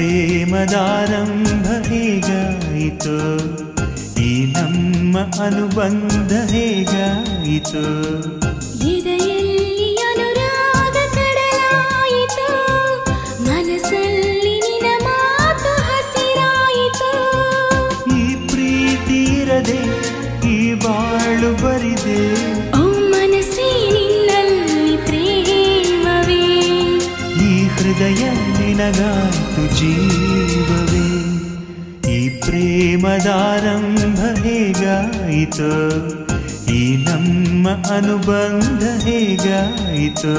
ಪ್ರೇಮದಾರಂಭ ಹೇಗಾಯಿತು ಈ ನಮ್ಮ ಅನುಬಂಧ ಹೇಗಾಯಿತು ಎದೆಯಲ್ಲಿ ಅನುರಾಗ ಕಡಲಾಯಿತು ಮನಸ್ಸಲ್ಲಿ ನಿನ ಮಾತು ಹಸಿರಾಯಿತು ಈ ಪ್ರೀತಿ ಇರದೆ ಈ ಬಾಳು ಬರಿದೆ ಓ ಮನಸ್ಸೇ ನಿನ್ನಲ್ಲಿ ಪ್ರೇಮವೇ ಈ ಹೃದಯ ನಿನಗಾತು ಜೀವವೇ ಈ ಪ್ರೇಮದಾರಂಭ ಹೇಗಾಯಿತು ಈ ನಮ್ಮ ಅನುಬಂಧ ಹೇಗಾಯಿತು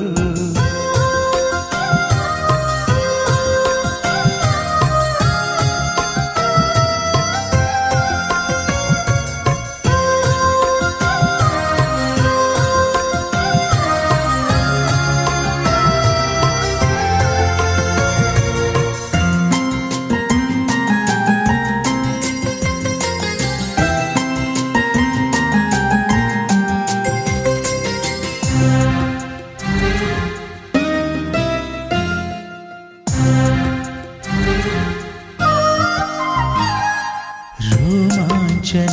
ರೋಮಾಂಚನ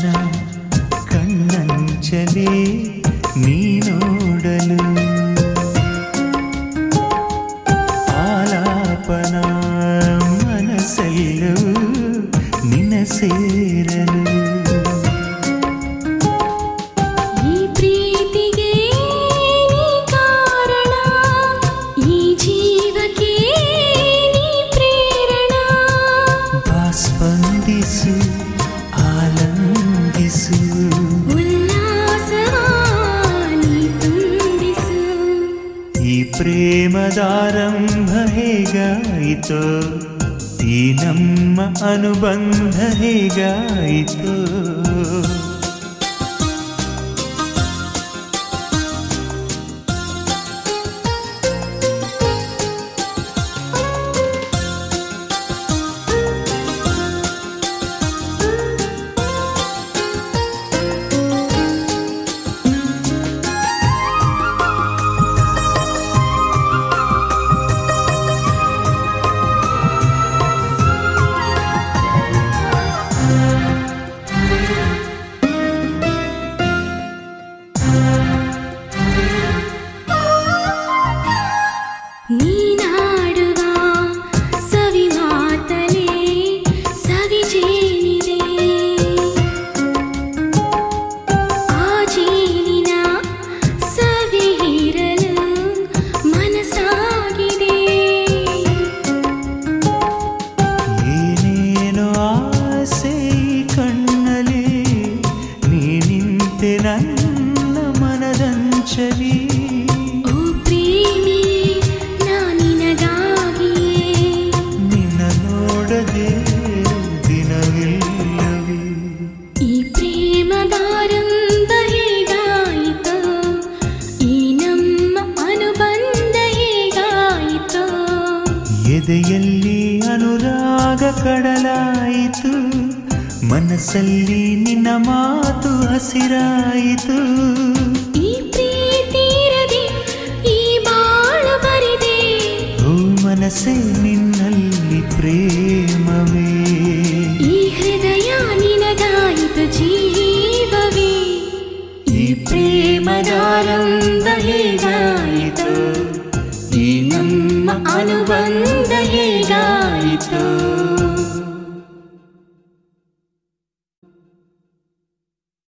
ಕಣ್ಣಂಚಲೇ ನೀ ನೋಡಲು ಆಲಾಪನ ಮನಸ್ಸೆಲ್ಲವೂ ನಿನ್ನ ಸೇರಲು ಈ ಪ್ರೀತಿಗೆ ನೀ ಕಾರಣ ಈ ಜೀವಕ್ಕೆ ನೀ ಪ್ರೇರಣ ಬಾ ಸ್ಪಂದಿಸು ಆಲಂಗಿಸು ಉಲ್ಲಾಸವ ನೀ ತುಂಬಿಸು ಈ ಪ್ರೇಮದಾರಂಭ ಹೇಗಾಯಿತು ಈ ನಮ್ಮ ಅನುಬಂಧ ಹೇಗಾಯಿತು ನೀನಾಡುವ ಸವಿ ಮಾತಲೇ ಸವಿ ಜೇನಿದೆ ಆ ಜೇನಿನ ಸವಿ ಇರಲು ಮನಸ್ಸಾಗಿದೆ ಏನೇನೋ ಆಸೆ ಈ ಕಣ್ಣಲ್ಲಿ ನೀ ನಿಂತೆ ನನ್ನ ಮನದಂಚಲಿ ಓ ಪ್ರೇಮಿ ನಾನಿನಗಾಗಿಯೇ ನಿನ್ನ ನೋಡದೆ ದಿನವಿಲ್ಲವೇ ಈ ಪ್ರೇಮದಾರಂಭ ಹೇಗಾಯಿತು ಈ ನಮ್ಮ ಅನುಬಂಧ ಹೇಗಾಯಿತು ಎದೆಯಲ್ಲಿ ಅನುರಾಗ ಕಡಲಾಯಿತು ಮನಸ್ಸಲ್ಲಿ ನಿನ್ನ ಮಾತು ಹಸಿರಾಯಿತು ಈ ಪ್ರೀತಿ ಇರದೆ ಈ ಬಾಳು ಬರಿದೆ ಓ ಮನಸ್ಸೇ ನಿನ್ನಲ್ಲಿ ಪ್ರೇಮವೇ ಈ ಹೃದಯ ನಿನಗಾಯಿತು ಜೀವವೇ ಈ ಪ್ರೇಮದಾರಂಭ ಹೇಗಾಯಿತು